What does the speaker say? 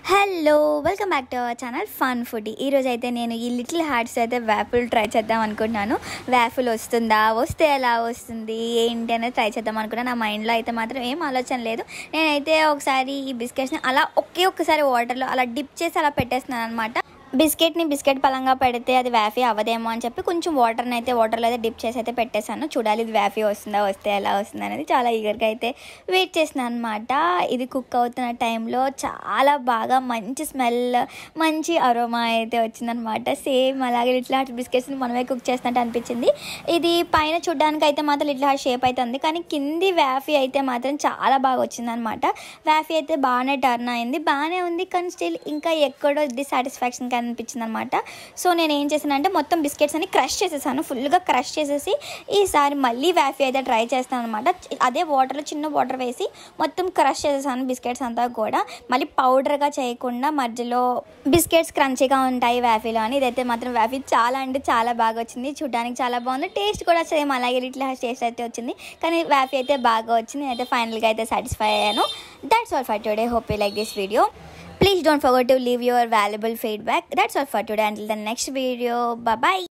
Hello welcome back to our channel fun food ఈరోజు అయితే నేను ఈ లిటిల్ హార్ట్స్ అయితే వ్యాఫుల్ ట్రై చేద్దాం అనుకుంటున్నాను వ్యాఫుల్ వస్తుందా వస్తే ఎలా వస్తుంది ఏంటి అనేది ట్రై చేద్దాం అనుకున్నాను నా మైండ్లో అయితే మాత్రం ఏం ఆలోచన లేదు నేనైతే ఒకసారి ఈ బిస్కెట్స్ని అలా ఒకే ఒక్కసారి వాటర్లో అలా డిప్ చేసి అలా పెట్టేస్తున్నాను అనమాట బిస్కెట్ని బిస్కెట్ పలంగా పెడితే అది వ్యాఫీ అవ్వదేమో అని చెప్పి కొంచెం వాటర్ని అయితే వాటర్లో అయితే డిప్ చేసి అయితే పెట్టేశాను చూడాలి ఇది వ్యాఫీ వస్తుందా వస్తే ఎలా వస్తుంది అనేది చాలా ఈగర్గా అయితే వెయిట్ చేస్తున్నాను అనమాట ఇది కుక్ అవుతున్న టైంలో చాలా బాగా మంచి స్మెల్ మంచి అరోమా అయితే వచ్చిందనమాట సేమ్ అలాగే లిటిల్ హార్ట్ బిస్కెట్స్ని మనమే కుక్ చేస్తున్నట్టు అనిపించింది ఇది పైన చూడడానికి అయితే మాత్రం లిటిల్ హార్ట్ షేప్ అయితే ఉంది కానీ కింది వ్యాఫీ అయితే మాత్రం చాలా బాగా వచ్చిందనమాట వ్యాఫీ అయితే బాగానే టర్న్ అయింది బాగానే ఉంది కానీ స్టిల్ ఇంకా ఎక్కడో డిసాటిస్ఫాక్షన్ అనిపించింది అనమాట సో నేను ఏం చేశానంటే మొత్తం బిస్కెట్స్ అన్ని క్రష్ చేసేసాను ఫుల్గా క్రష్ చేసేసి ఈసారి మళ్ళీ వ్యాఫీ అయితే ట్రై చేస్తాను అనమాట అదే వాటర్లో చిన్న వాటర్ వేసి మొత్తం క్రష్ చేసేసాను బిస్కెట్స్ అంతా కూడా మళ్ళీ పౌడర్గా చేయకుండా మధ్యలో బిస్కెట్స్ క్రంచీగా ఉంటాయి వ్యాఫీలో అని ఇదైతే మాత్రం వ్యాఫీ చాలా అంటే చాలా బాగా వచ్చింది చూడడానికి చాలా బాగుంది టేస్ట్ కూడా సేమ్ అలాగే లిటిల్ టేస్ట్ అయితే వచ్చింది కానీ వ్యాఫీ అయితే బాగా వచ్చింది నేనైతే ఫైనల్గా అయితే సాటిస్ఫై అయ్యాను that's all for today hope you like this video Please don't forget to leave your valuable feedback. That's all for today. Until the next video. Bye bye.